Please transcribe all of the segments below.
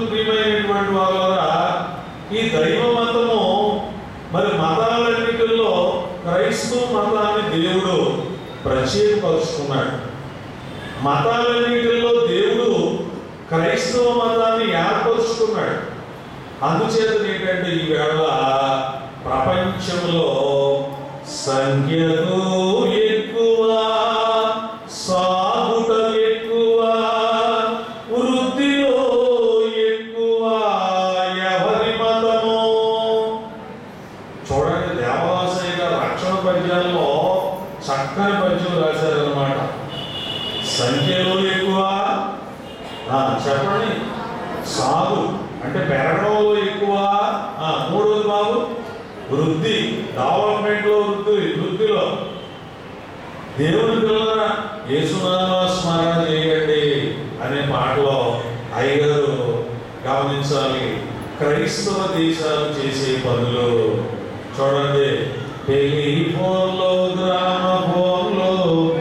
ప్రియమైనటువంటి వాళ్ళరా ఈ దైవ మతము మరి మతాలన్నిటిలో క్రైస్తవ మతాన్ని దేవుడు ప్రత్యేకపరుచుకున్నాడు మతాలన్నిటిలో దేవుడు క్రైస్తవ మతాన్ని ఏర్పరుచుకున్నాడు అందుచేత ఏంటంటే ఈ వేళ ప్రపంచంలో సంఖ్యకు ఎక్కువ సాగుట ఎక్కువ వృద్ధిలో ఎక్కువ ఎవరి మతము చూడండి దేవదాసయ్య గారు రక్షణ పద్యాల్లో చక్కని పద్యం రాశారనమాట సంఖ్యలో ఎక్కువ ఆ, చెప్పండి సాగు అంటే పెరగడంలో ఎక్కువ ఆ, మూడోది బాబు వృద్ధి డెవలప్మెంట్ లో వృద్ధి వృద్ధిలో దేవుని పిల్లరా యేసునామ స్మరణ చేయండి అనే పాటలో అయ్యగారు గమనించాలి క్రైస్తవ దేశాలు చేసే పనులు చూడండి టెలిఫోన్లో గ్రామ ఫోన్లో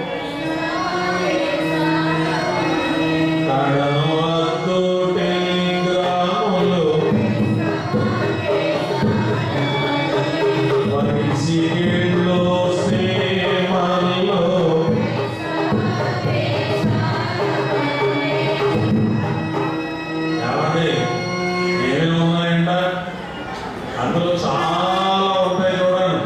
కడను వద్దు టెలిగ్రాములు పరిసిలో సేమల్లో ఏమండి ఏమేమి ఉన్నాయంట అందులో చాలా ఉంటాయి చూడండి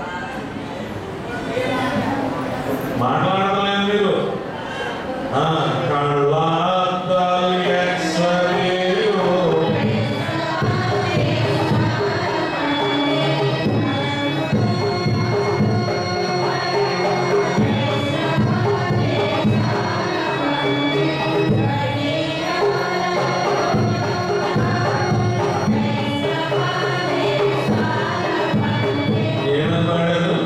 మాట్లాడతలేదు మీరు ఆ, కళ్ళద్దాలు ఎక్సరేలు. ఏమని పాడారు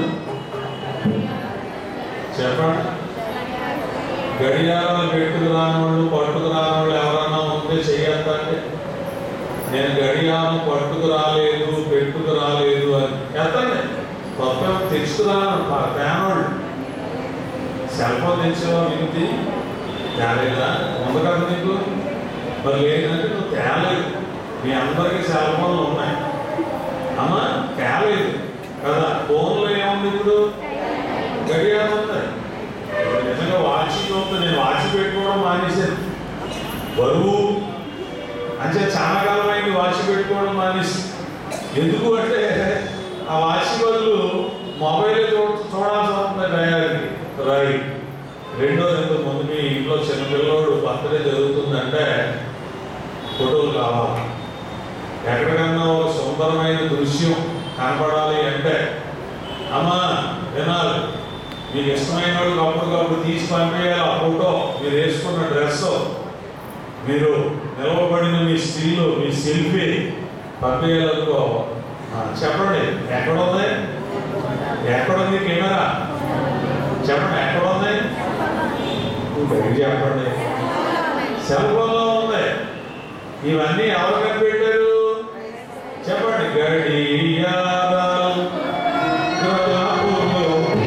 చెప్పండి గడియారాలు పెట్టుకురాని వాళ్ళు పట్టుకురాని వాళ్ళు ఎవరన్నా ఉంటే చెయ్యొద్దండి నేను గడియారం పట్టుకురాలేదు పెట్టుకురాలేదు అని ఎత్తండి కొత్త తెచ్చుకురాను తేనోళ్ళు సెల్ ఫోన్ తెచ్చావా వింటి తేలేదా ఉంది కదా నీకు మరి లేదంటే నువ్వు తేలేదు మీ అందరికీ సెల్ ఫోన్లు ఉన్నాయి అమ్మా తేలేదు కదా ఫోన్లో ఏముంది ఇప్పుడు గడియారం ఉంది ఇప్పుడు నిజంగా వాచింగ్ ఉంది నేను వాచ్ పెట్టుకోవడం మానేశాను బరువు అంటే చాలా కాలం అయింది వాచ్ పెట్టుకోవడం మానేసి ఎందుకు అంటే ఆ వాచ్ బదులు మొబైల్ చూడాల్సి వస్తుంది డయాలకి రైట్ రెండోది ఎందుకు ముందు మీ ఇంట్లో చిన్న పిల్లోడు బర్త్డే జరుగుతుందంటే ఫోటోలు కావాలి ఎక్కడికన్నా ఒక సుందరమైన దృశ్యం కనపడాలి అంటే అమ్మా వినాలి మీకు ఇష్టమైన వాళ్ళకి అప్పటికప్పుడు తీసి పంపేయాలి ఆ ఫోటో మీరు వేసుకున్న డ్రెస్ మీరు నిలవబడిన మీ స్టిల్ మీ సెల్ఫీ పంపేయాలనుకో ఆ, చెప్పండి ఎక్కడ ఉంది ఎక్కడ ఉంది కెమెరా చెప్పండి ఎక్కడ ఉంది గట్టిగా చెప్పండి సెల్ ఫోన్లో ఉంది ఇవన్నీ ఎవరు కనిపెట్టారు చెప్పండి గడియారాలు గ్రహములు,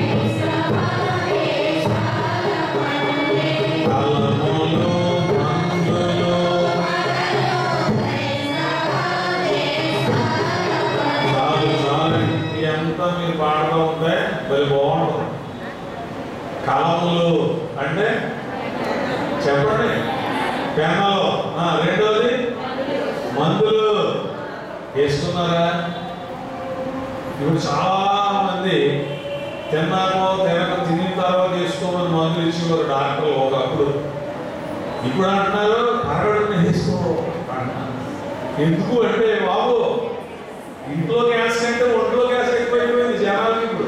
కలములు, మందులు, చాలు చాలు ఎంత మీరు పాడుతూ ఉంటే మరి బాగుంటుంది కలములు అంటే చెప్పండి పెన్నలు ఆ, రెండోది మందులు వేసుకున్నారా ఇప్పుడు చాలా మంది తిన్నాకో తినక తిన్న తర్వాత వేసుకోమని మందులు ఇచ్చేవారు డాక్టర్లు ఒకప్పుడు ఇప్పుడు అంటున్నారు అరగడం వేసుకో అంటున్నారు. ఎందుకు అంటే బాబు ఇంట్లో గ్యాస్ కంటే ఒంట్లో గ్యాస్ ఎక్కువైపోయింది జనాలకి ఇప్పుడు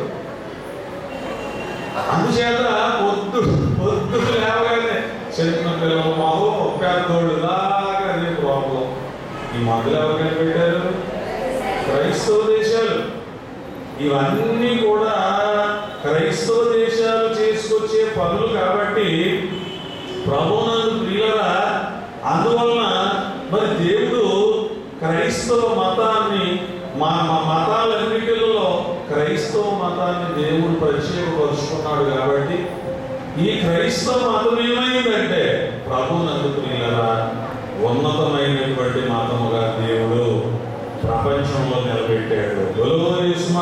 అందుచేత పొద్దు పొద్దు లేవగానే చిన్న పిల్లలు మాకు పెద్దోళ్ళు దాకా అదే ప్రాబ్లం ఈ మందులు ఎవరు కనిపెట్టారు క్రైస్తవ దేశాలు ఇవన్నీ కూడా క్రైస్తవ దేశాలు చేసుకొచ్చే పనులు కాబట్టి ప్రభునందు ప్రియులరా అందువలన మరి దేవుడు క్రైస్తవ మతాన్ని మా మా మతాలన్నిటిలో క్రైస్తవ మతాన్ని దేవుడు ప్రత్యేకపరుచుకున్నాడు కాబట్టి ఈ క్రైస్తవ మతం ఏమైందంటే ప్రభు నందు ప్రియులరా ఉన్నతమైనటువంటి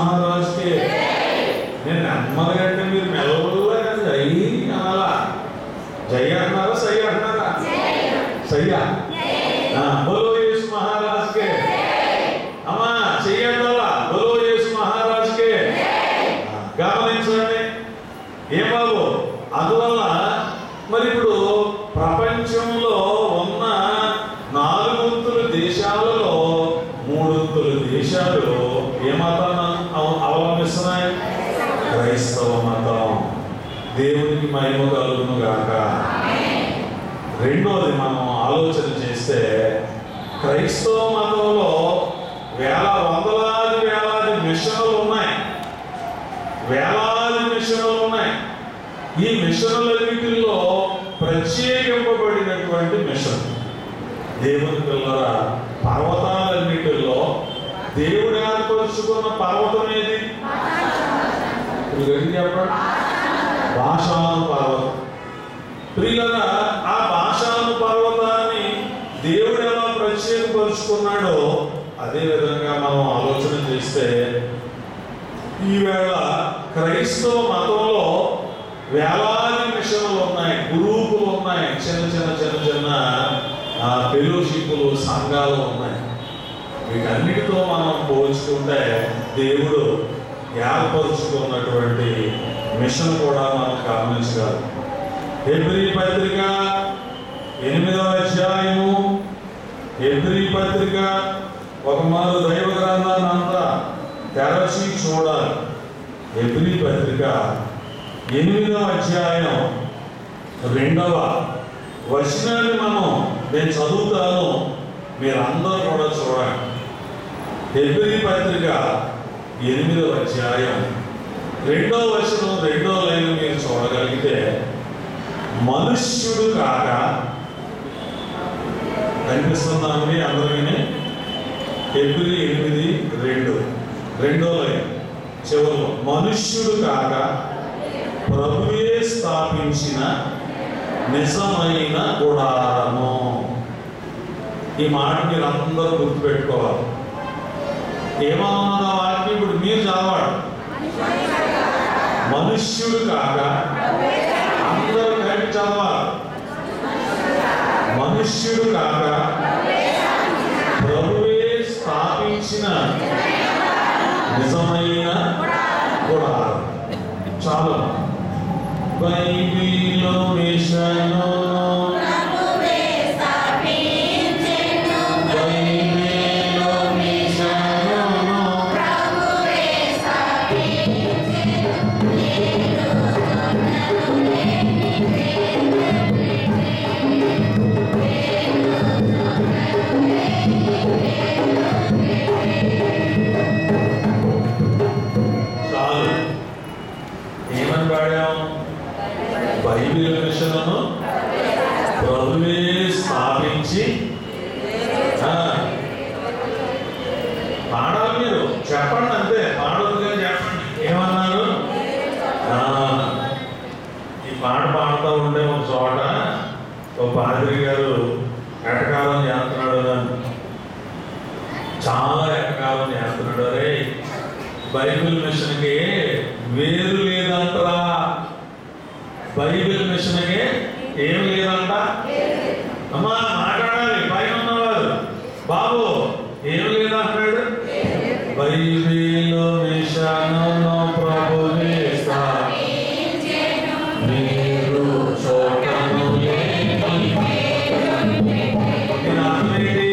మహారాజుకి నేను నెమ్మదిగా అంటే మీరు మెల్లగా జై అనాలా జై అంటున్నారా సై అంటున్నారా సయ్యా ఆ, బోలో యేసు మహారాజుకే అమ్మా చెయ్యండాలా బోలో యేసు మహారాజుకే ఆ, గమనించండి ఏం బాబు అందువల్ల మరి ఇప్పుడు ప్రపంచంలో ఉన్న నాలుగొంతుల దేశాలలో మూడొంతుల దేశాలు ఏ మతాన్ని అవ- అవలంబిస్తున్నాయి క్రైస్తవ మతం దేవునికి మహిమ కలుగును గాక రెండోది మనం ఆలోచన చేస్తే క్రైస్తవ మతంలో వేల వందలాది వేలాది మిషన్లు ఉన్నాయి వేలాది మిషన్లు ఉన్నాయి ఈ మిషన్లన్నిటిలో ప్రత్యేకింపబడినటువంటి మిషన్ దేవుని పిల్లల పర్వతాలన్నిటిలో దేవుడు ఏర్పరుచుకున్న పర్వతం ఏది ఇప్పుడు గట్టిగా చెప్పండి భాషాను పర్వతం ప్రియులరా ఆ భాషాను పర్వతాన్ని దేవుడు ఎలా ప్రత్యేకపరుచుకున్నాడో అదే విధంగా మనం ఆలోచన చేస్తే ఈవేళ క్రైస్తవ మతంలో వేలాది మిషన్లు ఉన్నాయి గ్రూపులు ఉన్నాయి చిన్న చిన్న చిన్న చిన్న ఆ, ఫెలోషిప్లు సంఘాలు ఉన్నాయి వీటన్నిటితో మనం పోల్చుకుంటే దేవుడు ఏర్పరుచుకున్నటువంటి మిషన్ కూడా మనం గమనించగలం హెబ్రీ పత్రిక ఎనిమిదవ అధ్యాయము హెబ్రీ పత్రిక ఒక మారు దైవ గ్రంథాన్ని అంతా తెరచి చూడాలి హెబ్రీ పత్రిక ఎనిమిదవ అధ్యాయం రెండవ వచనాన్ని మనం నేను చదువుతాను మీరందరూ కూడా చూడండి హెబ్రీ పత్రిక ఎనిమిదవ అధ్యాయం రెండో వచనం రెండో లైన్ మీరు చూడగలిగితే మనుష్యుడు కాక కనిపిస్తున్నామని అందరికీ ఎబ్రి ఎనిమిది రెండు రెండో లైన్ చివరిలో మనుష్యుడు కాక ప్రభువే స్థాపించిన నిజమైన గుడారము ఈ మాట మీరు అందరూ గుర్తుపెట్టుకోవాలి ఏమన్నది ఆ వాక్యం ఇప్పుడు మీరు చదవాలి మనుష్యుడు కాక అందరూ కలిపి చదవాలి మనుష్యుడు కాక ప్రభువే స్థాపించిన నిజమైన గుడారం చాలా బైబిలో మిషను బైబిలో మిషను చాలు ఏమని పాడాం బైబిల్ మిషన్ను ప్రభువే స్థాపించి ఆ, పాడాలి మీరు చెప్పండి అంతే పాడదుగా చెప్పండి ఏమన్నారు ఆ, ఈ పాట పాడుతూ ఉంటే ఒక చోట ఒక పాదిరి గారు ఎటకాలం చేస్తున్నాడు నన్ను చాలా ఎటకాలం చేస్తున్నాడు అరే బైబిల్ మిషన్కి వేరు లేదంటరా బైబిల్ మిషన్కి ఏం లేదంట అమ్మా మాట్లాడాలి పైన ఉన్నవారు బాబు ఏం లేదంటాడు బైబిల్ మిషను ప్రభువే మీరు చూడను దీని అర్థం ఏంటి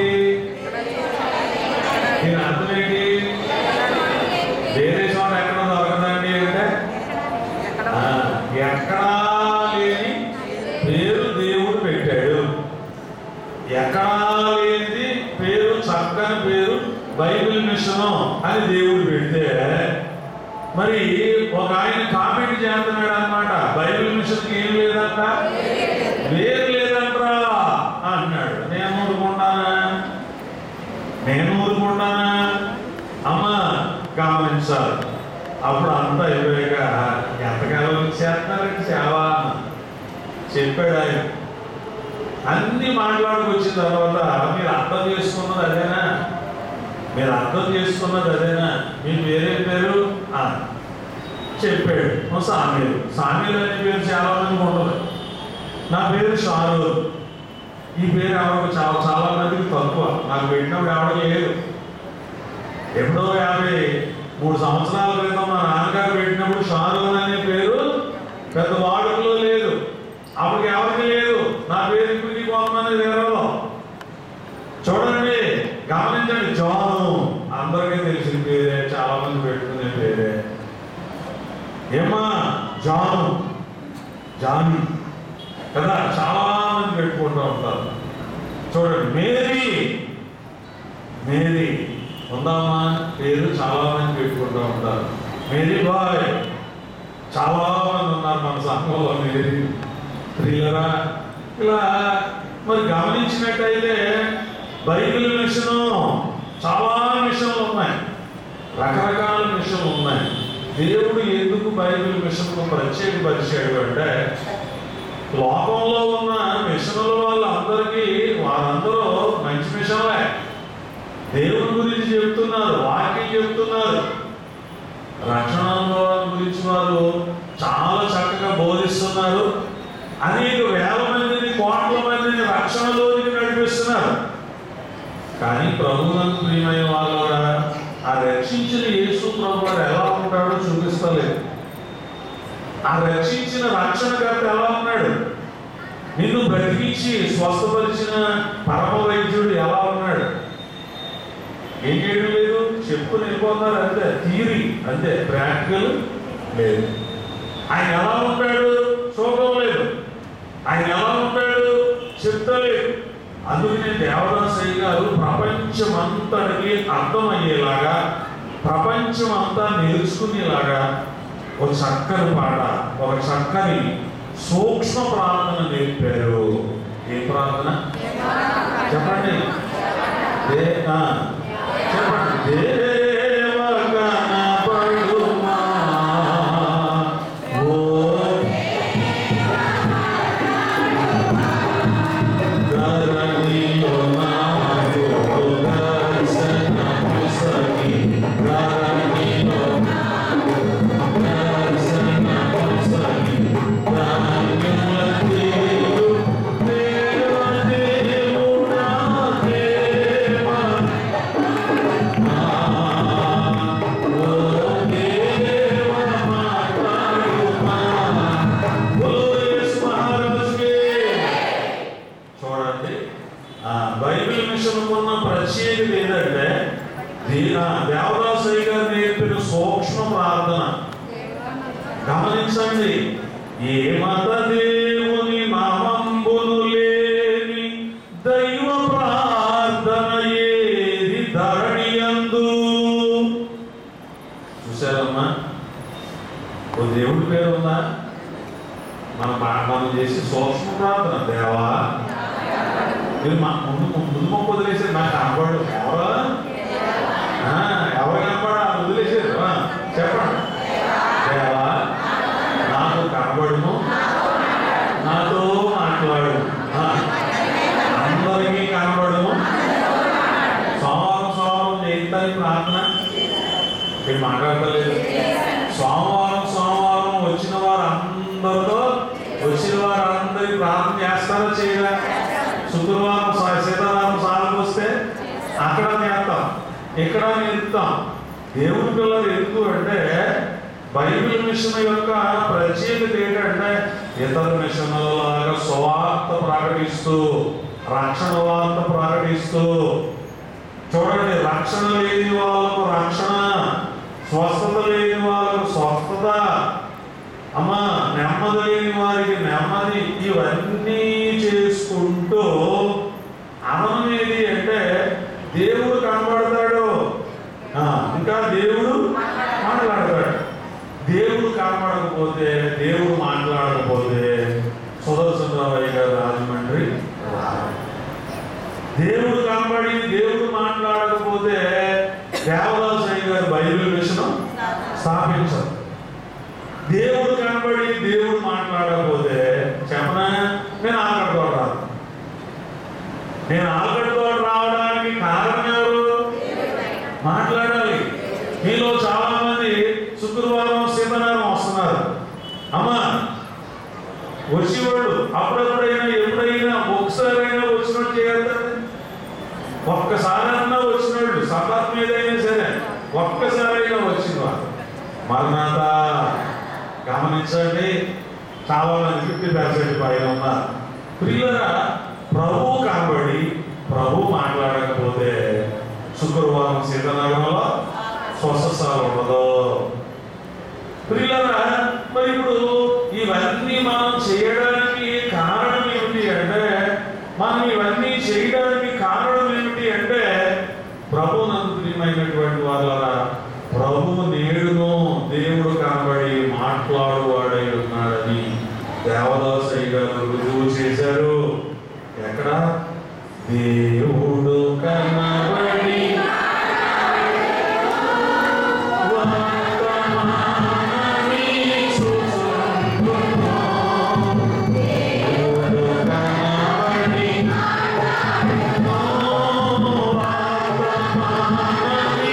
దీని అర్థం ఏంటి వేరే చోట ఎక్కడ దొరకదండి అంటే ఆ, ఎక్కడా లేని పేరు దేవుడు పెట్టాడు ఎక్కడా లేనిది పేరు చక్కని పేరు బైబిల్ మిషను అని దేవుడు పెడితే మరి ఒక ఆయన కామెంట్ చేస్తున్నాడు అనమాట బైబిల్ మిషన్కి ఏం లేదంట వేరు లేదంటరా అన్నాడు నేను ఊరుకున్నానా నేను ఊరుకున్నానా అమ్మా గమనించాలి అప్పుడు అంతా అయిపోయాక ఎంతకాలం చేస్తున్నారంటే సేవ అన్న. చెప్పాడు ఆయన అన్ని మాట్లాడుకొచ్చిన తర్వాత మీరు అర్థం చేసుకున్నది అదేనా మీరు అర్థం చేసుకున్నది అదేనా మీ పేరే పేరు ఆ, చెప్పాడు ఓ సామీలు సామీలు అనే పేరు చాలా మందికి ఉండదు నా పేరు షారూర్ ఈ పేరు ఎవరికి చాలా చాలా మందికి తక్కువ నాకు పెట్టినప్పుడు ఎవరికి లేదు ఎప్పుడో యాభై మూడు సంవత్సరాల క్రితం మా నాన్నగారు పెట్టినప్పుడు షారూర్ అనే పేరు పెద్ద వాడుకలో లేదు అప్పటికి ఎవరికి లేదు నా పేరు ఇప్పటికీ కొంతమంది వేరేలో చూడండి గమనించండి జాను అందరికీ తెలిసిన పేరే చాలా మంది పెట్టుకునే పేరే ఏమా జాను జాను కదా చాలా మంది పెట్టుకుంటూ ఉంటారు చూడండి మేరీ మేరీ ఉందామా పేరు చాలా మంది పెట్టుకుంటూ ఉంటారు మేరీ బాయ్ చాలా మంది ఉన్నారు మన సంఘంలో మేరీ ప్రియులరా ఇలా మరి గమనించినట్టయితే బైబిల్ మిషను చాలా మిషన్లు ఉన్నాయి రకరకాల మిషన్లు ఉన్నాయి దేవుడు ఎందుకు బైబిల్ మిషన్కు ప్రత్యేకపరిచాడు అంటే లోకంలో ఉన్న మిషన్ల వాళ్ళందరికీ వారందరూ మంచి మిషన్లే దేవుని గురించి చెప్తున్నారు వాక్యం చెప్తున్నారు రక్షణ అనుభవాల గురించి వారు చాలా చక్కగా బోధిస్తున్నారు అనేక వేల మందిని కోట్ల మందిని రక్షణలోనికి నడిపిస్తున్నారు కానీ ప్రభువులకు ప్రియమైన వాళ్ళు కూడా ఆ రక్షించిన యేసు ప్రభు వారు ఎలా ఉంటాడో చూపిస్తలేదు ఆ రక్షించిన రక్షణకర్త ఎలా ఉన్నాడు నిన్ను బ్రతికించి స్వస్థపరిచిన పరమ వైద్యుడు ఎలా ఉన్నాడు ఏం చేయడం లేదు చెప్పుకుని వెళ్ళిపోతున్నారు అంతే థియరీ అంతే ప్రాక్టికల్ లేదు ఆయన ఎలా ఉంటాడు చూడడం లేదు ఆయన ఎలా ఉంటాడు చెప్తలేదు అందుకనే దేవదాసయ్య గారు ప్రపంచమంతటికి అర్థమయ్యేలాగా ప్రపంచం అంతా నేర్చుకునేలాగా ఒక చక్కని పాట ఒక చక్కని సూక్ష్మ ప్రార్థన నేర్పారు ఏ ప్రార్థన చెప్పండి దే ఆ, చెప్పండి దేవ కనపడుమా ఓ ధరణిలో నాకు దర్శనము సగి. ధరణిలో దర్శనము సగి. ధన్యుల తీరు దేవ దేవుడా దేవ. ఆ, ఓ దేవ మాట్లాడుమా. ఓ యేసు మహారాజుకే. చూడండి ఆ బైబిల్ మిషన్ ఉన్న ప్రత్యేకత ఏంటంటే దీని దేవదాసయ్య గారు నేర్పిన సూక్ష్మ ప్రార్థన గమనించండి ఏ మత దేవుని నామంబును లేని దైవ ప్రార్థన ఏది ధరణి అందు చూసారమ్మా ఓ దేవుడి పేరు ఉందా మన మా- మనం చేసే సూక్ష్మ ప్రార్థన దేవా మీరు మా ముందు ముందు మొక్క వదిలేసారు నాకు కనపడు ఎవరు ఆ, ఎవరు కనపడా వదిలేసారు ఆ, చెప్పండి దేవా నాకు కనపడును నాతో మాట్లాడు ఆ, అందరికీ కనపడును సోమవారం సోమవారం చేయిద్దాని ప్రార్థన మీరు మాట్లాడలేదు సోమవారం సోమవారం వచ్చిన వారు అందరితో వచ్చిన వారందరి ప్రార్థన చేస్తారో చేయరా శుక్రవారం సా- శనివారం సాలకు వస్తే అక్కడ నేస్తాం ఇక్కడ నేర్పుతాం దేవుడి పిల్లలు ఎందుకు అంటే బైబిల్ మిషన్ యొక్క ప్రత్యేకత ఏంటంటే ఇతర మిషన్లలాగా స్వార్థ ప్రకటిస్తూ రక్షణ వార్త ప్రకటిస్తూ చూడండి రక్షణ లేని వాళ్ళకు రక్షణ స్వస్థత లేని వాళ్ళకు స్వస్థత అమ్మా నెమ్మది లేని వారికి నెమ్మది ఇవన్నీ చేసుకుంటూ అమనం ఏది అంటే దేవుడు కనబడతాడు ఆ, ఇంకా దేవుడు మాట్లాడతాడు దేవుడు కనబడకపోతే దేవుడు మాట్లాడకపోతే సుదర్శనరావయ్య గారు రాజమండ్రి రారు. దేవుడు కనబడి దేవుడు మాట్లాడకపోతే దేవదాసయ్య గారు బైబిల్ మిషన్ స్థాపించరు దేవుడు కనబడి దేవుడు మాట్లాడకపోతే చెప్పనా నేను ఆకలితో రాను నేను ఆకలితో రావడానికి కారణం ఎవరు మాట్లాడాలి మీలో చాలా మంది శుక్రవారం శనివారం వస్తున్నారు అమ్మా వచ్చేవాళ్ళు అప్పుడప్పుడైనా ఎప్పుడైనా ఒకసారైనా వచ్చినట్టు చేయాలి ఒక్కసారైనా వచ్చినోళ్ళు సపాత్ మీద అయినా సరే ఒక్కసారైనా వచ్చినవారు మరణాత గమనించండి చాలా మంది ఫిఫ్టీ పర్సెంట్ పైన ఉన్నారు ప్రియులరా ప్రభు కనబడి ప్రభు మాట్లాడకపోతే శుక్రవారం సీతానగరంలో స్వస్థస్థాలు ఉండదు ప్రియులరా మరి ఇప్పుడు ఇవన్నీ మనం చేయడానికి కారణం ఏమిటి అంటే మనం ఇవన్నీ చేయడానికి కారణం ఏమిటి అంటే ప్రభు నందు ప్రియమైనటువంటి వాళ్ళ ప్రభు నేడును దేవుడు కనబడి మాట్లాడువాడై ఉన్నాడని దేవదాసయ్య గారు రుజువు చేశారు ఎక్కడ దేవుడు కనబడి వర్తమానమి చూచుచుండును. దేవుడు కనబడి వర్తమానమి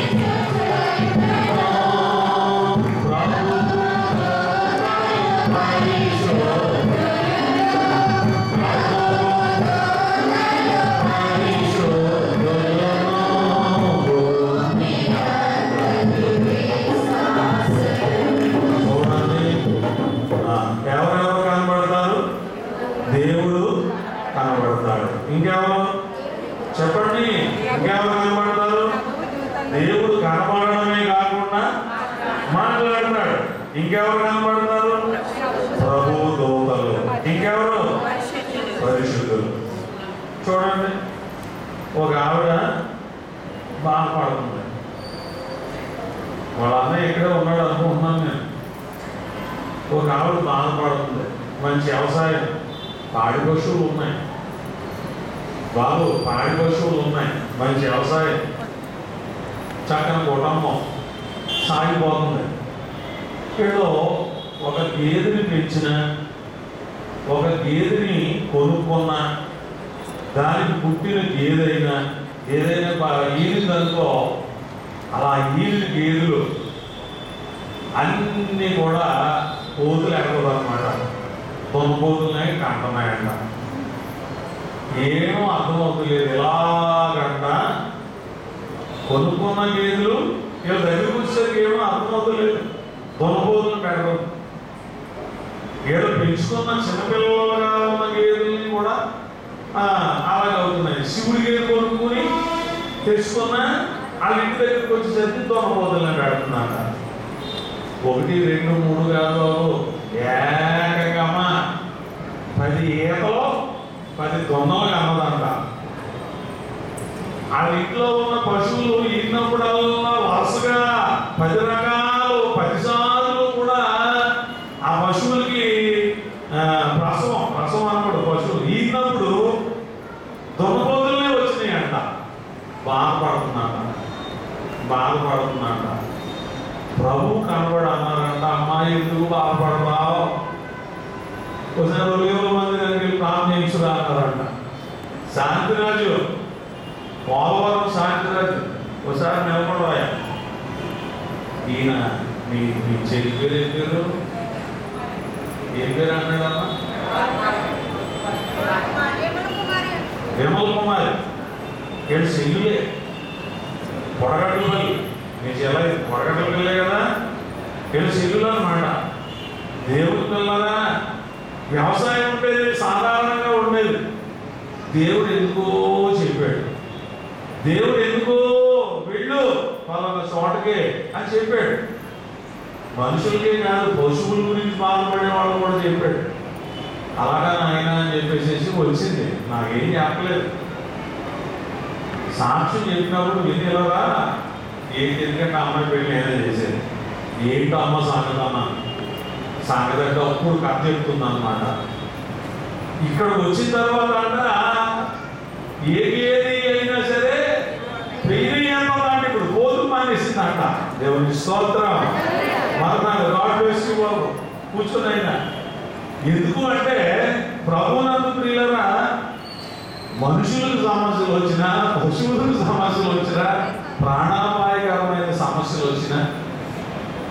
ఎవరెవరు కనబడతారు దేవుడు కనబడతాడు ఇంకెవరు చెప్పండి ఇంకెవరు కనబడతారు దేవుడు కనబడడమే కాకుండా మాట్లాడతాడు ఇంకెవరు కనబడతారు ప్రభు దూతలు ఇంకెవరు పరిశుద్ధులు చూడండి ఒక ఆవిడ బాధపడుతుంది వాళ్ళ అన్నయ్య ఇక్కడే ఉన్నాడు అనుకుంటున్నాను నేను ఒక ఆవిడ బాధపడుతుంది మంచి వ్యవసాయం పాడి పశువులు ఉన్నాయి బాబు పాడి పశువులు ఉన్నాయి మంచి వ్యవసాయం చక్కని కుటుంబం సాగిపోతుంది ఇక్కడ ఒక గేదెని పెంచిన ఒక గేదెని కొనుక్కున్న దానికి పుట్టిన గేదైనా ఏదైనా బాగా ఈనిందనుకో అలా ఈనిన గేదెలు అన్నీ కూడా కోతులు ఎక్కదు అనమాట తొమ్మిపోతున్నాయి కంటున్నాయంట ఏమో అర్థమవుతలేదు ఎలాగంట కొనుక్కున్న గేదెలు ఇలా దగ్గరికి వచ్చేసరికి ఏమో అర్థమవుతలేదు తొమ్మిపోతులు పెడతాం ఏదో పెంచుకున్న చిన్నపిల్లలుగా ఉన్న గేదెల్ని కూడా ఆ, అలాగే అవుతున్నాయి శివుడి గేదె కొనుక్కుని తెచ్చుకున్న వాళ్ళ ఇంటి దగ్గరికి వచ్చేసరికి దొరపోతుల్ని పెడుతున్నాక ఒకటి రెండు మూడు కాదు బాబు ఏకంగా అమ్మ పది ఈతలో పది దొంగలు కన్నదంట ఆ ఇంట్లో ఉన్న పశువులు ఈనప్పుడల్లా వరుసగా పది రకాలు పది సార్లు కూడా ఆ పశువులకి ఆ, ప్రసవం ప్రసవం అన్నప్పుడు పశువులు ఈనప్పుడు దొంగపోతులనే వచ్చినాయి అంట బాధపడుతున్నాట బాధపడుతున్నాట ప్రభు కనబడి అన్నారంట అమ్మాయి ఎందుకు బాధపడతావు ఒకసారి ఉదయం మంది దగ్గరికి ప్రాణం చేయించురా అన్నారంట శాంతిరాజు పోలవరం శాంతిరాజు ఒకసారి నిలబడవాయా ఈయన మీ మీ చెల్లి పేరు ఏం పేరు ఏం పేరు అన్నాడమ్మా విమల్ కుమార్ ఏడు చెల్లులే పొడగట్ల పల్లి మీ చెల్ల పొడగట్ల పిల్లే కదా ఏడు చెల్లులు అనమాట దేవుడి పిల్లరా వ్యవసాయం ఉండేది సాధారణంగా ఉండేది దేవుడు ఎందుకో చెప్పాడు దేవుడు ఎందుకో వెళ్ళు పలానా చోటకే అని చెప్పాడు మనుషులకే కాదు పశువుల గురించి బాధపడే వాళ్ళు కూడా చెప్పాడు అలాగా నాయన అని చెప్పేసి వచ్చింది నాకేం చెప్పలేదు సాక్ష్యం చెప్పినప్పుడు వినేలాగా ఏంటి ఎందుకంటే అమ్మాయి పెళ్లి నేనే చేసేది ఏంటో అమ్మ సంగతి అన్న సంగతి అంటే అప్పుడు కథ చెప్తుంది అనమాట ఇక్కడికి వచ్చిన తర్వాత అంట ఏది ఏది అయినా సరే పెయిన్ లాంటి ఇప్పుడు పోతు మానేసిందంట దేవుని స్తోత్రం మరణాలు గాడ్ వేసి బాబు కూర్చునైనా ఎందుకు అంటే ప్రభునందు ప్రియులరా మనుషులకు సమస్యలు వచ్చినా పశువులకు సమస్యలు వచ్చినా ప్రాణాలు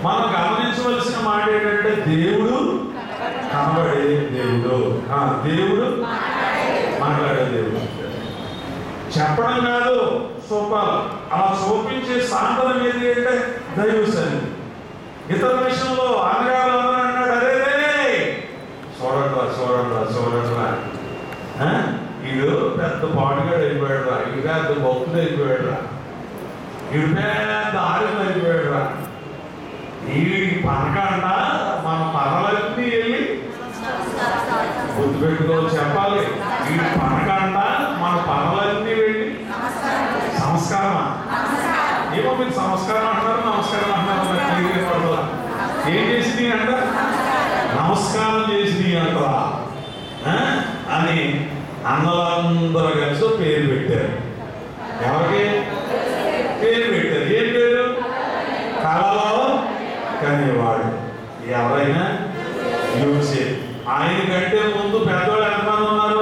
మనం గమనించవలసిన మాట ఏంటంటే దేవుడు కనబడే దేవుడు ఆ, దేవుడు మాట్లాడే దేవుడు చెప్పడం కాదు చూపాలి అలా చూపించే సాంతనం ఏది అంటే దైవ సన్నిధి ఇతర విషయంలో అనగారు అన్నాడు అరే రే చూడండిరా చూడండిరా చూడండిరా ఆ? వీడు పెద్ద పాడుగాడు అయిపోయాడు రా వీడు పెద్ద భక్తుడు అయిపోయాడు రా వీడు పెద్ద ఆయుధం అయిపోయాడు రా వీడికి పనకండా మన పనులన్నీ వెళ్ళి గుర్తుపెట్టుకో చెప్పాలి వీడి పనకండా మన పనులన్నీ వెళ్ళి సంస్కారమా ఏమో మీకు సంస్కారం అంటారు నమస్కారం అంటున్నారు నాకు తెలియదు పడదా. ఏం చేసింది అంట నమస్కారం చేసింది అంటరా ఆ? అని అన్నలందరూ కలిసి ఓ పేరు పెట్టారు ఎవరికి పేరు పెట్టారు ఏం పేరు కళలో కనేవాడు ఎవరైనా యోసేపు ఆయన కంటే ముందు పెద్దవాళ్ళు ఎంతమంది ఉన్నారు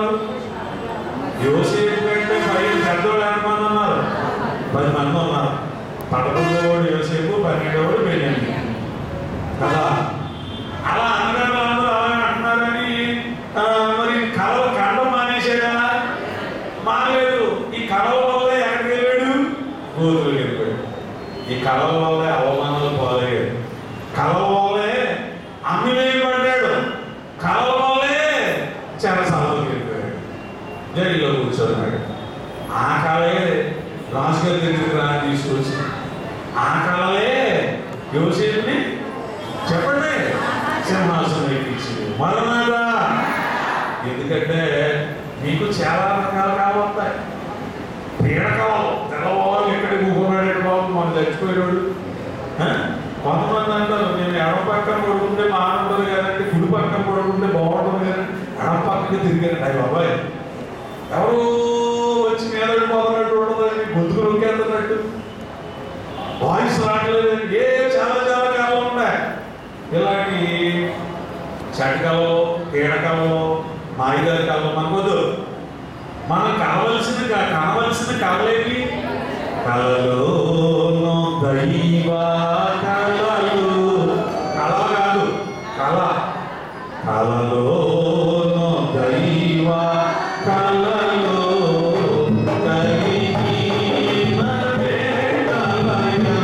యోసేపు కంటే పైన పెద్దవాళ్ళు ఎంతమంది ఉన్నారు పది మంది ఉన్నారు పదకొండోవాడు యోసేపు పన్నెండోవాడు బెన్యామి కదా అలా అన్నగారు అందరూ అలా అంటున్నారని ఆ, మరి కళలు కండం మానేశాడా మానలేదు ఈ కళల వల్ల ఎక్కడికి వెళ్ళాడు గోతులు వెళ్ళిపోయాడు ఈ కళల వల్లే అవమానాలు పాలయ్యాడు కళల వల్లే అమ్మి వేయబడ్డాడు కళల వల్లే చెరసాలకు వెళ్ళిపోయాడు జైల్లో కూర్చోన్నాడు ఆ కళే రాజుగారి దగ్గరికి రా తీసుకొచ్చి ఆ కళలే యోసేపుని చెప్పండి సింహాసనం ఎక్కించింది మరణారా ఎందుకంటే మీకు చాలా రకాలు కావస్తాయి పీడకలు తెల్లవాళ్ళు ఎక్కడ కూకున్నాడు బాబు మన చచ్చిపోయాడు ఆ? కొంతమంది అంటారు నేను ఎడమ పక్కన పడుకుంటే బాగుంటుంది కదండి కుడి పక్కన పడుకుంటే బాగుంటుంది కదా ఎడమ పక్కకి తిరిగాను అయ్యి బాబాయ్ ఎవరు వచ్చి మీద పడిపోతున్నట్టు ఉండదండి గొంతుకు నొక్కేస్తున్నట్టు వాయిస్ రావట్లేదండి ఏ చాలా చాలా కాలం ఉన్నాయి ఇలాంటి చటకలో పీడకలో మాయిదారి కళలు మనకొద్దు మనం కలవలసిన క- కనవలసిన కళలేవి కళలోను దైవ కళలు కళ కాదు కళ కళలోను దైవ కళలు కలిగిన వేళలయందు.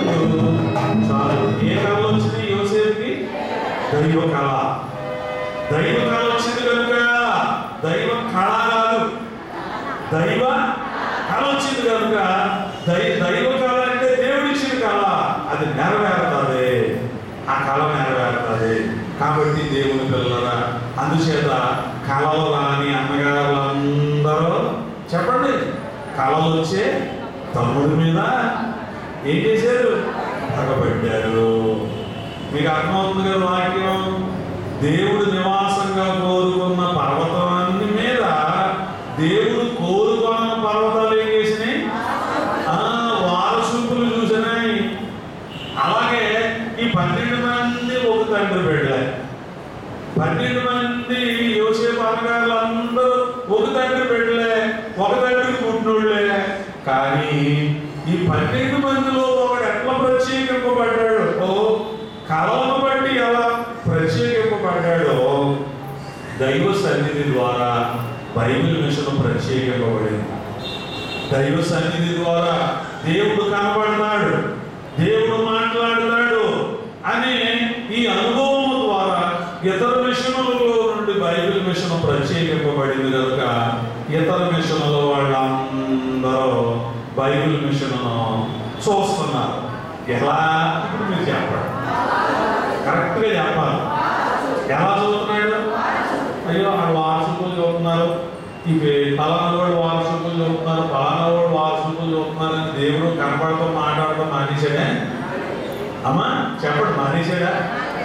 చాలు. ఏ కళ వచ్చింది యోసేపుకి దైవ కళ దైవ కళ వచ్చింది కనుక దైవ కళ కాదు దైవ కళ వచ్చింది కనుక దై దైవ కళ అంటే దేవుడిచ్చిన కళ అది నెరవేరుతుంది ఆ కళ నెరవేరుతుంది కాబట్టి దేవుని పిల్లరా అందుచేత కళలు రాని అన్నగారులందరూ చెప్పండి కళలు వచ్చే తమ్ముడి మీద ఏం చేశారు పగబడ్డారు మీకు అర్థమవుతుంది కదా వాక్యం దేవుడు నివాసంగా కోరుకున్న పర్వతాన్ని మీద దేవుడు కోరుకున్న పర్వతాలు ఏం చేసినాయి ఆ, వారసుకులు చూసినాయి అలాగే ఈ పన్నెండు మంది ఒక తండ్రి బిడ్డలే పన్నెండు మంది యోసేపు అన్నగారులు అందరూ ఒక తండ్రి బిడ్డలే ఒక తండ్రికి పుట్టినోళ్ళే కానీ ఈ పన్నెండు మందిలో ఒకడు ఎట్లా ప్రత్యేకింపబడ్డాడు ఓ కళలను బట్టి ఎలా ప్రత్యేకింపబడ్డాడో దైవ సన్నిధి ద్వారా బైబిల్ మిషన్ ప్రత్యేకింపబడింది దైవ సన్నిధి ద్వారా దేవుడు కనబడతాడు దేవుడు మాట్లాడతాడు అనే ఈ అనుభవం ద్వారా ఇతర మిషనులలో నుండి బైబిల్ మిషన్ ప్రత్యేకింపబడింది కనుక ఇతర మిషన్ల వాళ్ళందరూ బైబిల్ మిషన్ను చూస్తున్నారు ఎలా ఇప్పుడు మీరు చెప్పండి కరెక్ట్గా చెప్పాలి ఎలా చూస్తున్నాడు అయ్యో వాళ్ళు వారసుకులు చూస్తున్నారు ఈ ఫలానా వాడు వారసుకులు చూస్తున్నారు ఫలానా వాడు వారసుకులు చూస్తున్నారు అని దేవుడు కనపడటం మాట్లాడటం మానేశాడే అమ్మా చెప్పండి మానేశాడా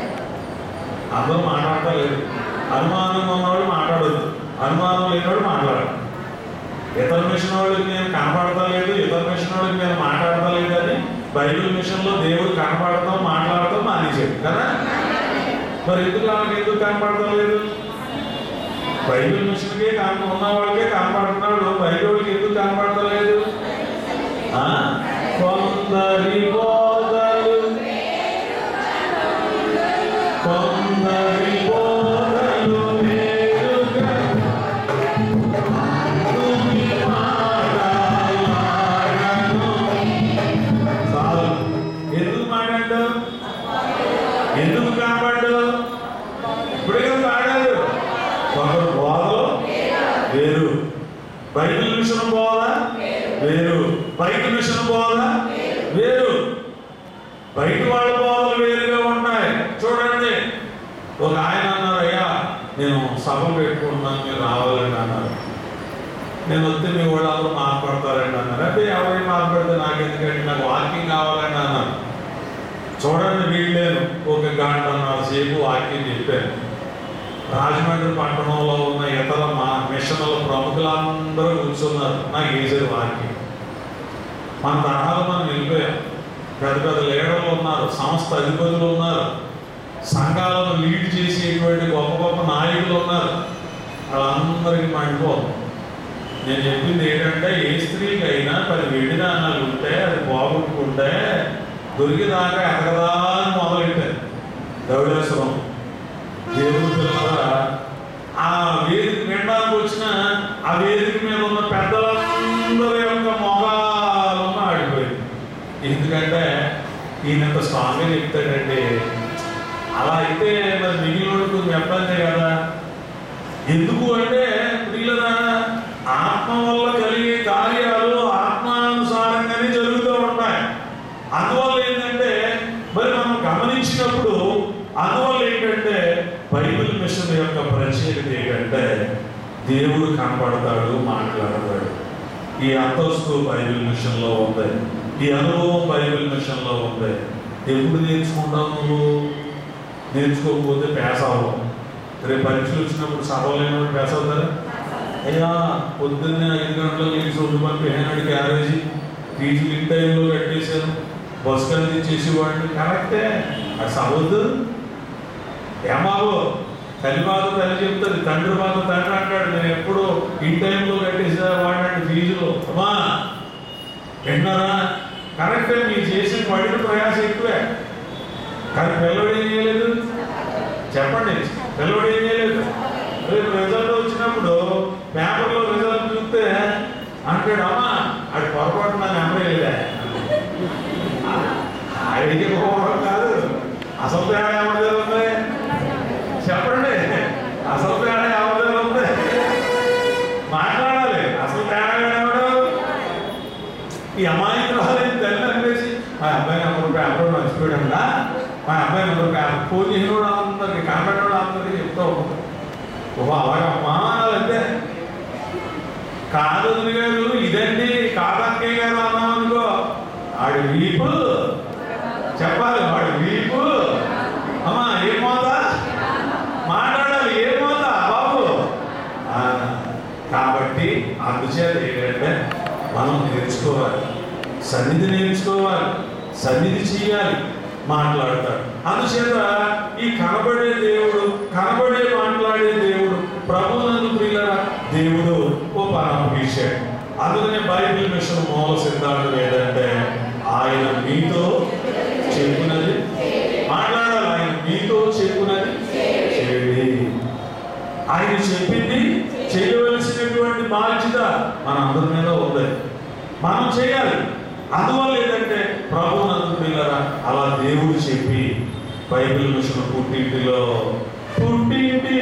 అందరూ మాట్లాడలేదు అనుమానం ఉన్నవాడు మాట్లాడొద్దు అనుమానం లేనివాడు మాట్లాడాలి ఇతర మిషన్ వాళ్ళకి నేను కనపడతా లేదు ఇతర మిషన్ వాళ్ళకి నేను మాట్లాడతా లేదు అని బైబిల్ మిషన్లో దేవుడు కనపడతాం మాట్లాడతాం మానేశాడు కదా మరి ఎందుకు వాళ్ళకి ఎందుకు కనపడతా లేదు బైబిల్ మిషన్కే కన ఉన్న వాళ్ళకే కనపడుతున్నాడు బైబిల్ వాళ్ళకి ఎందుకు కనపడతా లేదు ఆ? కొందరి బోధలు వేరు బయట మిషన్ బోధ వేరు బయట వాళ్ళ బోధలు వేరుగా ఉన్నాయి చూడండి ఒక ఆయన అన్నారు అయ్యా నేను సభ పెట్టుకుంటున్నాను మీరు రావాలండి అన్నారు నేను వస్తే మీ వాళ్ళందరూ మాట్లాడతారండి అన్నారు అంటే ఎవరైనా మాట్లాడితే నాకు ఎందుకంటే నాకు వాకింగ్ కావాలండి అన్నారు చూడండి వీళ్ళేను ఒక గంటన్నర సేపు వాకింగ్ చెప్పాను రాజమండ్రి పట్టణంలో ఉన్న ఇతర మా మిషన్ల ప్రముఖులందరూ కూర్చున్నారు నాకు వేసారు వాకింగ్ మన తరహాలో మనం వెళ్ళిపోయాం పెద్ద పెద్ద లీడర్లు ఉన్నారు సంస్థ అధిపతులు ఉన్నారు సంఘాలను లీడ్ చేసేటువంటి గొప్ప గొప్ప నాయకులు ఉన్నారు వాళ్ళందరికీ మండిపోదు నేను చెప్పింది ఏంటంటే ఏ స్త్రీకి అయినా పది వెండి నాణాలు ఉంటే అది పోగొట్టుకుంటే దొరికిదాకా ఎదగదా అని మొదలెట్టారు ధవళేశ్వరం దేవుడి పిల్లల ఆ వేదిక వినడానికి వచ్చిన ఆ వేదిక మీద ఉన్న పెద్దలందరి యొక్క మొగాలన్న ఆడిపోయింది ఎందుకంటే ఈయన ఇంత స్ట్రాంగ్గా చెప్తాడండి అలా అయితే మరి మిగిలిన చెప్పండి కదా ఎందుకు అంటే ప్రియులరా ఆత్మ వల్ల కలిగే కార్యాలు ఆత్మానుసారంగానే జరుగుతూ ఉంటాయి అందువల్ల ఏంటంటే మరి మనం గమనించినప్పుడు అందువల్ల ఏంటంటే బైబిల్ మిషన్ యొక్క ప్రత్యేకత ఏంటంటే దేవుడు కనపడతాడు మాట్లాడతాడు ఈ అంతస్తు బైబిల్ మిషన్లో ఉంది ఈ అనుభవం బైబిల్ మిషన్లో ఉంది ఎప్పుడు నేర్చుకుంటావు నువ్వు నేర్చుకోకపోతే పేస్ అవ్వవు రేపు పరీక్షలు వచ్చినప్పుడు సభలు లేనప్పుడు పేస్ అవుతారా అయ్యా పొద్దున్నే ఐదు గంటలకు లేచి రెండు పంపిహానాడు క్యారేజీ ఫీజులు ఇన్ టైంలో కట్టేశాను బస్ కలిసి చేసేవాడిని కరెక్టే అది సవద్దు ఏమాబో తల్లి బాధ తల్లి చెప్తుంది తండ్రి బాధ తండ్రి అంటాడు నేను ఎప్పుడు ఇన్ టైంలో కట్టేసా వాడినండి ఫీజులు అమ్మా విన్నారా కరెక్టే మీరు చేసిన పడిన ప్రయాసం ఎక్కువే కానీ పిల్లడు ఏం చేయలేదు చెప్పండి పిల్లడు ఏం చేయలేదు రేపు రిజల్ట్ వచ్చినప్పుడు పేపర్లో రిజల్ట్ చూస్తే అంటాడు అమ్మా అది పొరపాటు నా నెంబర్ వెళ్ళా ఆడికి పోవడం కాదు అసలు తేడా ఎవరి దగ్గర ఉంది చెప్పండి అసలు తేడా ఎవరి దగ్గర ఉంది మాట్లాడాలి అసలు తేడా ఎవడు ఈ అమ్మాయికి రాలేదు తల్లి అనిపేసి మా అబ్బాయి నెంబర్ పేపర్ మర్చిపోయాడా మా అబ్బాయి నెంబర్ పేపర్ ఫోన్ చేసిన కూడా అందరికి కనబడిన కూడా అందరికి చెప్తా ఉంటాం ఓ అలాగమ్మా అంటే కాదు వదిన గారు ఇదండి కాదక్కయ్య గారు అన్నాం అనుకో ఆడి వీపు చెప్పాలి వాడి వీపు అమ్మా ఏ మోత మాట్లాడాలి ఏ మోత బాబు ఆ, కాబట్టి అందుచేత ఏంటంటే మనం నేర్చుకోవాలి సన్నిధి నేర్చుకోవాలి సన్నిధి చేయాలి మాట్లాడతాడు అందుచేత ఈ కనబడే దేవుడు కనబడే మాట్లాడే దేవుడు ప్రభునందు ప్రియుల దేవుడు ఓ పరామర్శాడు అందుకనే బైబిల్ మిషన్ మూల సిద్ధాంతం ఏంటంటే ఆయన మీతో చెప్పునది మాట్లాడాలి ఆయన మీతో చెప్పునది చేయండి ఆయన చెప్పింది చేయవలసినటువంటి బాధ్యత మన అందరి మీద ఉంది మనం చేయాలి అందువల్ల ఏంటంటే ప్రభు నందుకునేలారా అలా దేవుడు చెప్పి బైబిల్ మిషన్ పుట్టింటిలో పుట్టింటి